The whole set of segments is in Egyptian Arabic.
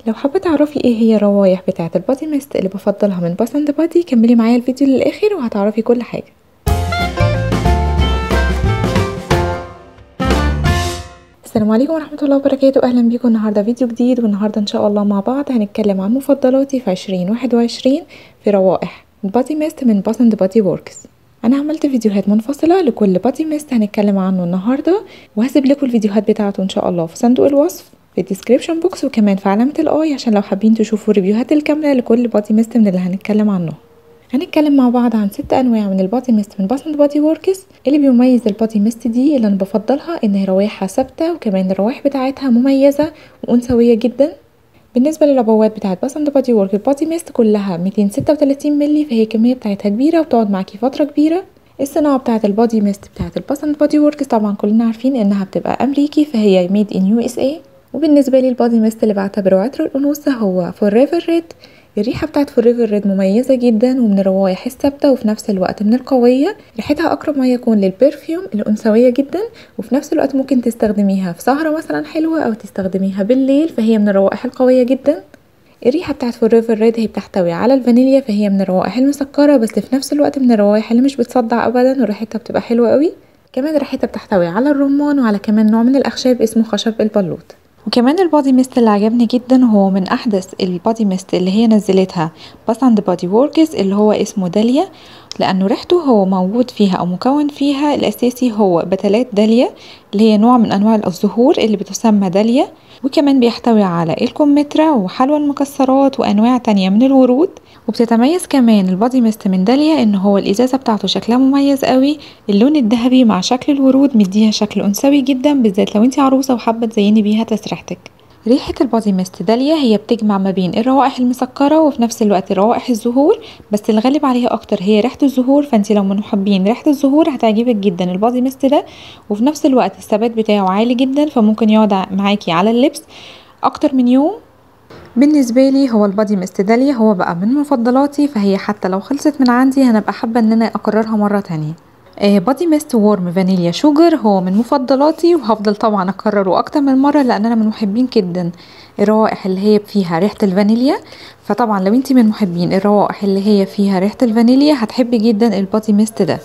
لو حابة تعرفي ايه هي الروايح بتاعة البادي ميست اللي بفضلها من باس اند بادي كملي معايا الفيديو للاخر وهتعرفي كل حاجة السلام عليكم ورحمة الله وبركاته اهلا بيكم النهاردة فيديو جديد والنهاردة ان شاء الله مع بعض هنتكلم عن مفضلاتي في عشرين واحد وعشرين في روائح البادي ميست من باس اند بادي ووركس انا عملت فيديوهات منفصلة لكل بادي ميست هنتكلم عنه النهاردة وهسيب لكم الفيديوهات بتاعته ان شاء الله في صندوق الوصف في الديسكريبشن بوكس وكمان في علامة الاي عشان لو حابين تشوفوا الريفيوهات الكاملة لكل بادي ميست من اللي هنتكلم عنه هنتكلم مع بعض عن ست انواع من البادي ميست من باس اند بادي وركس اللي بيميز البادي ميست دي اللي انا بفضلها ان روايحها ثابته وكمان الروائح بتاعتها مميزه وانثويه جدا بالنسبه للعبوات بتاعت باس اند بادي ورك البادي ميست كلها 236 مللي فهي الكميه بتاعتها كبيره وبتقعد معاكي فتره كبيره الصناعه بتاعت البادي ميست بتاعت الباس اند بادي وركس طبعا كلنا عارفين انها بتبقى امريكي فهي ميد ان يو اس اي وبالنسبه لي البادي ميست اللي بعتبره عطر الانوثه هو فوريفر ريد الريحه بتاعت فوريفر ريد مميزه جدا ومن الروايح الثابته وفي نفس الوقت من القويه ريحتها اقرب ما يكون للبرفيوم الانثويه جدا وفي نفس الوقت ممكن تستخدميها في سهره مثلا حلوه او تستخدميها بالليل فهي من الروائح القويه جدا الريحه بتاعت فوريفر ريد هي بتحتوي على الفانيليا فهي من الروائح المسكره بس في نفس الوقت من الروائح اللي مش بتصدع ابدا وريحتها بتبقى حلوه قوي كمان ريحتها بتحتوي على الرمان وعلى كمان نوع من الاخشاب اسمه خشب البلوط وكمان البادي ميست اللي عجبني جدا هو من احدث البادي ميست اللي هي نزلتها باس اند بادي ووركس اللي هو اسمه داليا لانه ريحته هو موجود فيها او مكون فيها الاساسي هو بتلات داليا اللي هي نوع من انواع الزهور اللي بتسمى داليا وكمان بيحتوي على الكمثرى وحلوى المكسرات وانواع تانية من الورود وبتتميز كمان البادي ميست من داليا ان هو الازازه بتاعته شكلها مميز قوي اللون الذهبي مع شكل الورود مديها شكل انثوي جدا بالذات لو انت عروسه وحابه تزيني بيها تسريحتك ريحة البادي ميست داليا هي بتجمع ما بين الروائح المسكرة وفي نفس الوقت روائح الزهور بس الغالب عليها أكتر هي ريحة الزهور فانت لو من محبين ريحة الزهور هتعجبك جدا البادي ميست ده وفي نفس الوقت الثبات بتاعه عالي جدا فممكن يقعد معاكي على اللبس أكتر من يوم بالنسبة لي هو البادي ميست داليا هو بقى من مفضلاتي فهي حتى لو خلصت من عندي هنبقى حابة ان انا اكررها مرة تانية آه بادي ميست وورم فانيليا شوجر هو من مفضلاتي وهفضل طبعا اكرره اكتر من مرة لان انا من محبين جدا الروائح اللي هي فيها ريحة الفانيليا فطبعا لو انتي من محبين الروائح اللي هي فيها ريحة الفانيليا هتحبي جدا البادي ميست ده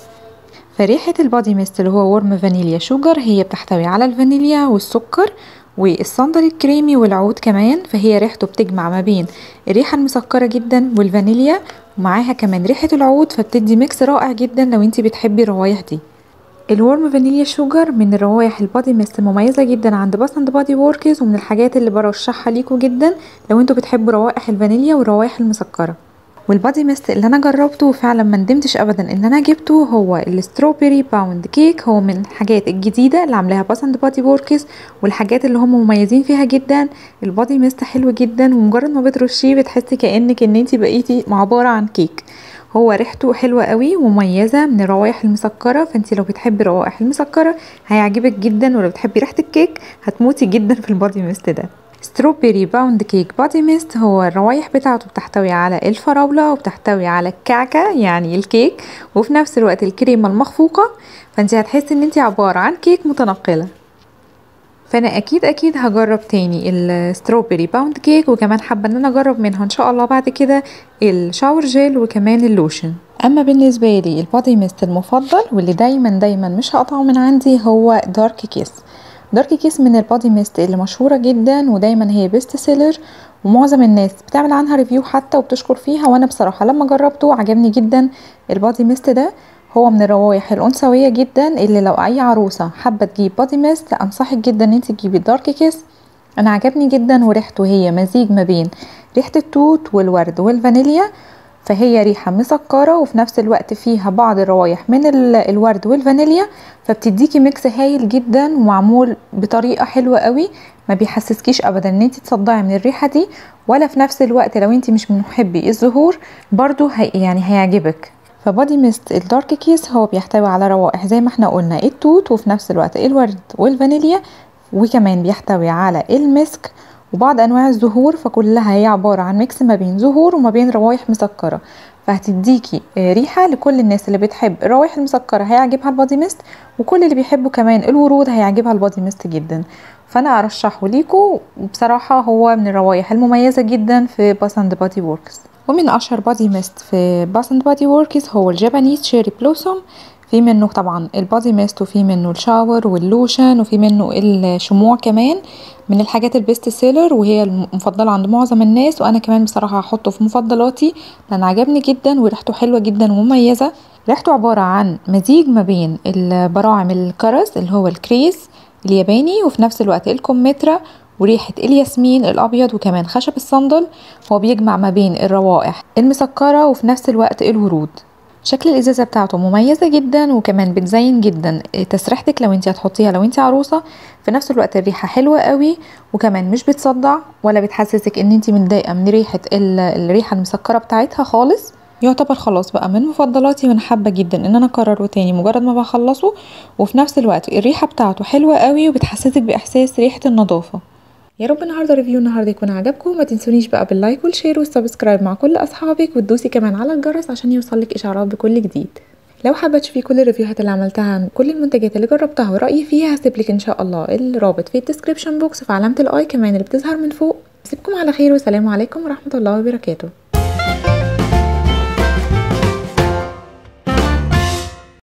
فريحة البادي ميست اللي هو ورم فانيليا شوجر هي بتحتوي على الفانيليا والسكر والصندل الكريمي والعود كمان فهي ريحته بتجمع ما بين الريحة المسكرة جدا والفانيليا ومعاها كمان ريحة العود فبتدي ميكس رائع جدا لو انتي بتحبي الروايح دي الورم فانيليا شوجر من الروايح البادي ميست مميزة جدا عند باس اند بادي ووركز ومن الحاجات اللي برشحها ليكوا جدا لو انتوا بتحبوا روائح الفانيليا والروائح المسكرة والبادي ميست اللي انا جربته وفعلا ما ندمتش ابدا ان انا جبته هو الستروبري باوند كيك هو من الحاجات الجديده اللي عاملاها باس اند بادي ووركس والحاجات اللي هم مميزين فيها جدا البادي ميست حلو جدا ومجرد ما بترشيه بتحسي كانك ان انت بقيتي عباره عن كيك هو ريحته حلوة قوي ومميزة من الروائح المسكرة فانت لو بتحبي الروائح المسكرة هيعجبك جدا ولو بتحبي ريحة الكيك هتموتي جدا في البادي ميست ده ستروبري باوند كيك بادي ميست هو الروايح بتاعته بتحتوي على الفراولة وبتحتوي على الكعكة يعني الكيك وفي نفس الوقت الكريمة المخفوقة فانت هتحسي ان انت عبارة عن كيك متنقلة فانا اكيد اكيد هجرب تاني الستروبري باوند كيك وكمان حابه ان انا اجرب منها ان شاء الله بعد كده الشاور جيل وكمان اللوشن اما بالنسبه لي البادي ميست المفضل واللي دايما دايما مش هقطعه من عندي هو دارك كيس دارك كيس من البادي ميست اللي مشهوره جدا ودايما هي بيست سيلر ومعظم الناس بتعمل عنها ريفيو حتى وبتشكر فيها وانا بصراحه لما جربته عجبني جدا البادي ميست ده هو من الروايح الانثويه جدا اللي لو اي عروسه حابه تجيب بادي ميست انصحك جدا ان انت تجيبي الدارك كيس انا عجبني جدا وريحته هي مزيج ما بين ريحه التوت والورد والفانيليا فهي ريحة مسكرة وفي نفس الوقت فيها بعض الروايح من الورد والفانيليا فبتديكي ميكس هايل جدا ومعمول بطريقة حلوة قوي ما بيحسسكيش ابدا ان انت تصدعي من الريحة دي ولا في نفس الوقت لو انت مش من محبي الزهور برضو هي يعني هيعجبك فبادي ميست الدارك كيس هو بيحتوي على روائح زي ما احنا قلنا التوت وفي نفس الوقت الورد والفانيليا وكمان بيحتوي على المسك وبعض انواع الزهور فكلها هي عبارة عن ميكس ما بين زهور وما بين روايح مسكرة فهتديكي ريحة لكل الناس اللي بتحب الروائح المسكرة هيعجبها البادي ميست وكل اللي بيحبوا كمان الورود هيعجبها البادي ميست جدا فانا ارشحه ليكم وبصراحه هو من الروايح المميزه جدا في باث اند بادي وركس ومن اشهر بادي ميست في باث اند بادي وركس هو الجابانيز شيري بلوسوم في منه طبعا البادي ميست وفي منه الشاور واللوشن وفي منه الشموع كمان من الحاجات البيست سيلر وهي المفضله عند معظم الناس وانا كمان بصراحه هحطه في مفضلاتي لان عجبني جدا وريحته حلوه جدا ومميزه ريحته عباره عن مزيج ما بين البراعم الكرز اللي هو الكريز الياباني وفي نفس الوقت الكمثرى وريحة الياسمين الأبيض وكمان خشب الصندل هو بيجمع ما بين الروائح المسكرة وفي نفس الوقت الورود شكل الازازه بتاعته مميزه جدا وكمان بتزين جدا تسريحتك لو انت هتحطيها لو انت عروسه في نفس الوقت الريحه حلوه قوي وكمان مش بتصدع ولا بتحسسك ان انت متضايقه من ريحه الريحه المسكره بتاعتها خالص يعتبر خلاص بقى من مفضلاتي وانا حابه جدا ان انا اكرره تاني مجرد ما بخلصه وفي نفس الوقت الريحه بتاعته حلوه قوي وبتحسسك باحساس ريحه النظافه يا رب النهارده ريفيو النهارده يكون عجبكم ما تنسونيش بقى باللايك والشير والسبسكرايب مع كل اصحابك وتدوسي كمان على الجرس عشان يوصلك اشعارات بكل جديد لو حابه تشوفي كل الريفيوهات اللي عملتها عن كل المنتجات اللي جربتها ورايي فيها هسيبلك ان شاء الله الرابط في الديسكريبشن بوكس في علامه الاي كمان اللي بتظهر من فوق اسيبكم على خير والسلام عليكم ورحمه الله وبركاته